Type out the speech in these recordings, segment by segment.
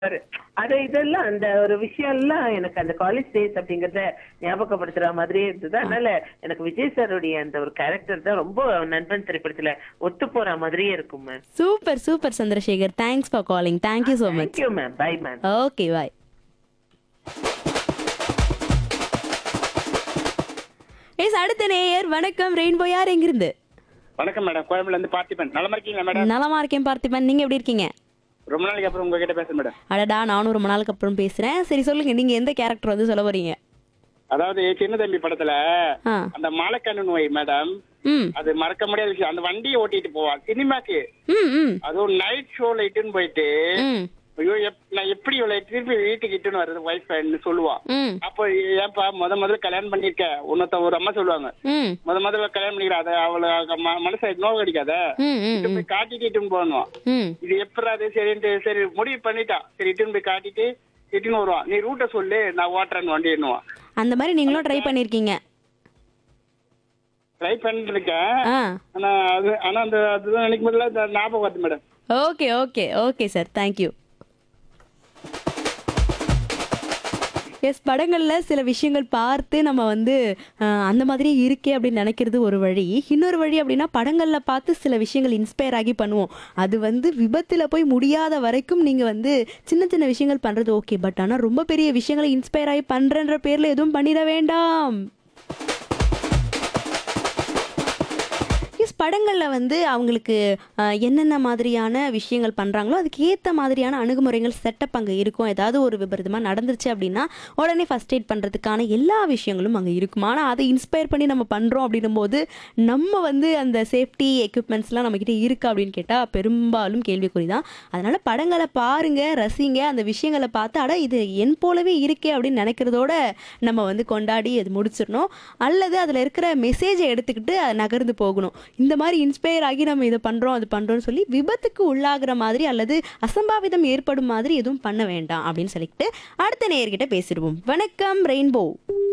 பாரு. அது இதெல்லாம் அந்த ஒரு விஷயம் எல்லாம் எனக்கு அந்த காலேஜ் டேஸ் அப்படிங்கறத ஞாபகப்படுத்துற மாதிரியே இருந்தது அதனால எனக்கு விஜய் சாருடைய அந்த ஒரு கேரக்டர் தான் ரொம்ப நண்பன் திரைப்படத்துல ஒத்து போற மாதிரியே இருக்கும் ma'am super super Chandrasekhar thanks for calling thank you so much thank you ma'am bye ma'am okay bye yes அடுத்த நேயர் வணக்கம் ரெயின்போ யார் எங்கிருந்து வணக்கம் மேடம் கோயம்புல இருந்து பார்த்திபன் நலமா இருக்கீங்களா மேடம் நலமா இருக்கேன் பார்த்திபன் நீங்க எப்படி இருக்கீங்க ரொம்ப நாளைக்கு அப்புறம் உங்ககிட்ட பேசுறேன் மேடம் அடடா நானும் ரொம்ப நாளுக்கு அப்புறம் பேசுறேன் சரி சொல்லுங்க நீங்க எந்த கேரக்டர் வந்து சொல்ல போறீங்க அதாவது சின்ன தம்பி படத்துல ஆ அந்த மலைக்கண்ணு நோய் மேடம் ம் அது மறக்க முடியாத விஷயம் அந்த வண்டியை ஓட்டிட்டு போவான் சினிமாக்கு ம் ம் அதுவும் நைட் ஷோல இட்டுன்னு போயிட்டு ம் ஐயோ எப்- நான் எப்படி இவளை திருப்பி வீட்டுக்கு இட்டுன்னு வர்றது ஒய்ஃப் சொல்லுவான் ம் அப்போ ஏன்பா முத முதல்ல கல்யாணம் பண்ணிருக்க உன்னத்த ஒரு அம்மா சொல்லுவாங்க ம் முத முதல்ல கல்யாணம் பண்ணிக்கிற அதை அவளை ம- மனசை நோவு அடிக்காத ம் ம் இட்டு போய் காட்டிட்டு இட்டுன்னு போகணும் ம் இது எப்படி அது சரின்ட்டு சரி முடிவு பண்ணிட்டான் சரி இட்டுன்னு போய் காட்டிட்டு இட்டுன்னு வருவான் நீ ரூட்டை சொல்லு நான் ஓட்டுறேன்னு வண்டி என்னுவான் அந்த மாதிரி நீங்களும் ட்ரை பண்ணிருக்கீங்க ட்ரை பண்ணிட்டு இருக்கேன் ஆ ஆனா அது ஆனா அந்த அதுதான் நினைக்கும் போதுல இந்த ஞாபகம் வருது madam okay okay okay sir thank you yes படங்களில் சில விஷயங்கள் பார்த்து நம்ம வந்து அஹ், அந்த மாதிரி இருக்கே அப்படின்னு நினைக்கிறது ஒரு வழி இன்னொரு வழி அப்படின்னா படங்களில் பார்த்து சில விஷயங்கள் இன்ஸ்பயர் ஆகி பண்ணுவோம் அது வந்து விபத்தில் போய் முடியாத வரைக்கும் நீங்கள் வந்து சின்ன சின்ன விஷயங்கள் பண்ணுறது ஓகே பட் ஆனால் ரொம்ப பெரிய விஷயங்களை இன்ஸ்பயர் ஆகி பண்ணுறன்ற பேரில் எதுவும் பண்ணிட வேண்டாம் எஸ் படங்களில் வந்து அவங்களுக்கு அஹ், என்னென்ன மாதிரியான விஷயங்கள் பண்ணுறாங்களோ அதுக்கு ஏற்ற மாதிரியான அணுகுமுறைகள் செட்டப் அங்கே இருக்கும் ஏதாவது ஒரு விபரீதமாக நடந்துருச்சு அப்படின்னா உடனே ஃபஸ்ட் எய்ட் பண்ணுறதுக்கான எல்லா விஷயங்களும் அங்கே இருக்கும் ஆனால் அதை இன்ஸ்பயர் பண்ணி நம்ம பண்ணுறோம் அப்படின்னும் போது நம்ம வந்து அந்த சேஃப்டி எக்யூப்மெண்ட்ஸ்லாம் நம்மக்கிட்ட இருக்கா அப்படின்னு கேட்டால் பெரும்பாலும் கேள்விக்குறி தான் அதனால் படங்களை பாருங்கள் ரசிங்க அந்த விஷயங்களை பார்த்து அட இது என் போலவே இருக்கே அப்படின்னு நினைக்கிறதோட நம்ம வந்து கொண்டாடி அது முடிச்சிடணும் அல்லது அதில் இருக்கிற மெசேஜை எடுத்துக்கிட்டு அது நகர்ந்து போகணும் இந்த மாதிரி இன்ஸ்பயர் ஆகி நம்ம இதை பண்ணுறோம் அது பண்ணுறோம்னு சொல்லி விபத்துக்கு உள்ளாகிற மாதிரி அல்லது அசம்பாவிதம் ஏற்படும் மாதிரி எதுவும் பண்ண வேண்டாம் அப்படின்னு சொல்லிட்டு அடுத்த நேயர்கிட்ட பேசிடுவோம் வணக்கம் ரெயின்போ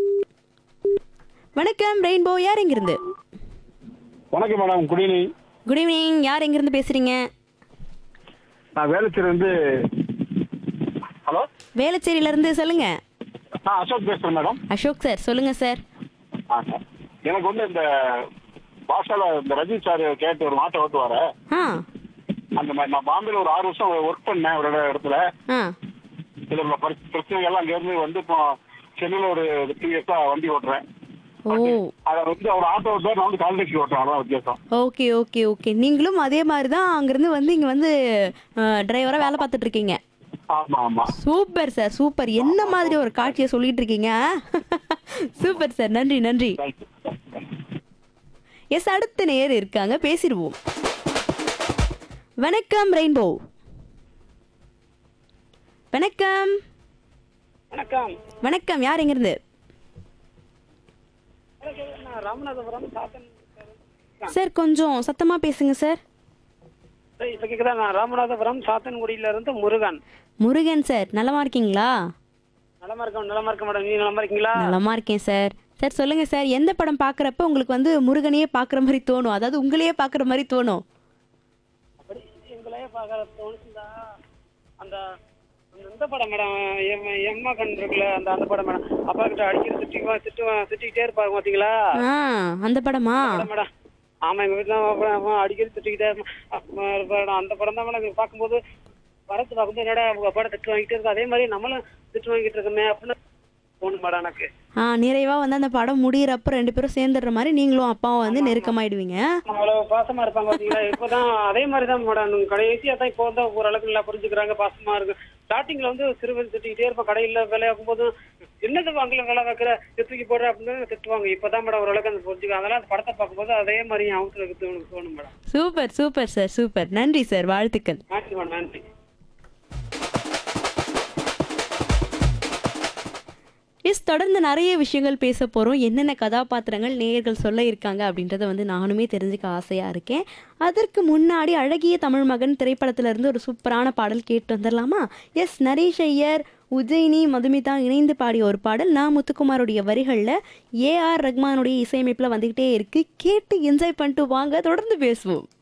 வணக்கம் ரெயின்போ யார் எங்கிருந்து வணக்கம் madam good evening good evening யார் எங்கிருந்து பேசுறீங்க நான் வேலுச்சேரி இருந்து ஹலோ வேளச்சேரியில இருந்து சொல்லுங்க நான் அசோக் பேசுறேன் மேடம் அசோக் சார் சொல்லுங்க சார் ஆ சார் எனக்கு வந்து இந்த பாஷால இந்த ரஜினி சார் கேட்டு ஒரு மாட்டை ஓட்டுவாரு ஆ அந்த மாதிரி நான் பாம்பேல ஒரு ஆறு வருஷம் ஒர்க் பண்ணேன் ஒரு இடத்துல ஆ இதுல உள்ள பரி- பிரச்சனைகள் அங்க இருந்து வந்து இப்போ சென்னையில ஒரு த்ரீ இயர்ஸா வண்டி ஓட்டுறேன் ஓ அதை வந்து அவர் ஆட்டோ ஓட்டுவார் நான் வந்து கால் டாக்ஸி ஓட்டுறேன் அதான் வித்தியாசம் ஓகே ஓகே ஓகே நீங்களும் அதே மாதிரி தான் அங்கேருந்து வந்து இங்கே வந்து டிரைவராக வேலை பார்த்துட்டு இருக்கீங்க ஆமா ஆமா சூப்பர் சார் சூப்பர் என்ன மாதிரி ஒரு காட்சியை சொல்லிட்டு இருக்கீங்க சூப்பர் சார் நன்றி நன்றி தேங்க்யூ எஸ் அடுத்த நேர் இருக்காங்க பேசிடுவோம் வணக்கம் ரெயின்போ வணக்கம் வணக்கம் வணக்கம் யார் எங்கிருந்து ராமநாதபுரம் சாத்தன் சார் கொஞ்சம் சத்தமா பேசுங்க சார் இப்ப கேக்குதா நான் ராமநாதபுரம் சாத்தன்குடியில இருந்து முருகன் முருகன் சார் நலமா இருக்கீங்களா நலமா இருக்கேன் நலமா இருக்க மேடம் நீங்க நலமா இருக்கீங்களா நலமா இருக்கேன் சார் சார் சொல்லுங்க சார் எந்த படம் பார்க்குறப்ப உங்களுக்கு வந்து முருகனையே பார்க்குற மாதிரி தோணும் அதாவது உங்களையே பார்க்குற மாதிரி தோணும் அப்படி எங்களையே பார்க்க தோணுச்சுதா அந்த அந்த இந்த படம் மேடம் எம் எம்மா கண் இருக்குல்ல அந்த அந்த படம் மேடம் அப்பா கிட்ட அடிக்கிற திட்டிக்குவான் திட்டுவான் திட்டிக்கிட்டே இருப்பாங்க பாத்தீங்களா ஆ அந்த படமா படம் மேடம் ஆமா எங்க வீட்டுல அடிக்கடி திட்டிக்கிட்டே இருப்பான். அப்ப இருப்பாரு. அந்த படம் தான் மேடம் பார்க்கும்போது வரத்து பார்க்கும்போது என்னடா உங்க அப்பாட திட்டு வாங்கிட்டே இருக்கு அதே மாதிரி நம்மளும் திட்டு வாங்கிட்டு இருக்கோமே அப்படின்னு தோணும் மேடம் எனக்கு ஆ நிறைவா வந்து அந்த படம் முடியிறப்ப ரெண்டு பேரும் சேர்ந்துடுற மாதிரி நீங்களும் அப்பாவும் வந்து நெருக்கமாயிடுவீங்க அவ்வளவு பாசமா இருப்பாங்க பாத்தீங்களா இப்பதான் அதே மாதிரி தான் மேடம் கடைசியா தான் இப்போ வந்து ஓரளவுக்கு நல்லா புரிஞ்சுக்கிறாங்க பாசமா இருக்கு ஸ்டார்டிங்ல வந்து சிறுவன் திட்டிக்கிட்டே இருப்பா கடையில வேலையாக்கும் போது என்னது வாங்கல வேலை வைக்கிற தூக்கி போடுற அப்படின்னு திட்டுவாங்க இப்பதான் மேடம் ஓரளவுக்கு அந்த புரிஞ்சுக்க அதெல்லாம் அந்த படத்தை பார்க்கும்போது அதே மாதிரி அவங்களுக்கு தோணும் தோணும் madam super super sir super நன்றி சார் வாழ்த்துக்கள் நன்றி மேடம் நன்றி எஸ் தொடர்ந்து நிறைய விஷயங்கள் பேச போகிறோம் என்னென்ன கதாபாத்திரங்கள் நேயர்கள் சொல்ல இருக்காங்க அப்படின்றத வந்து நானுமே தெரிஞ்சுக்க ஆசையாக இருக்கேன் அதற்கு முன்னாடி அழகிய தமிழ் மகன் திரைப்படத்துல இருந்து ஒரு சூப்பரான பாடல் கேட்டு வந்துடலாமா எஸ் நரேஷ் ஐயர் உஜயினி மதுமிதா இணைந்து பாடிய ஒரு பாடல் நான் முத்துக்குமாருடைய வரிகளில் ஏஆர் ரஹ்மானுடைய இசையமைப்பில் வந்துக்கிட்டே இருக்கு கேட்டு என்ஜாய் பண்ணிட்டு வாங்க தொடர்ந்து பேசுவோம்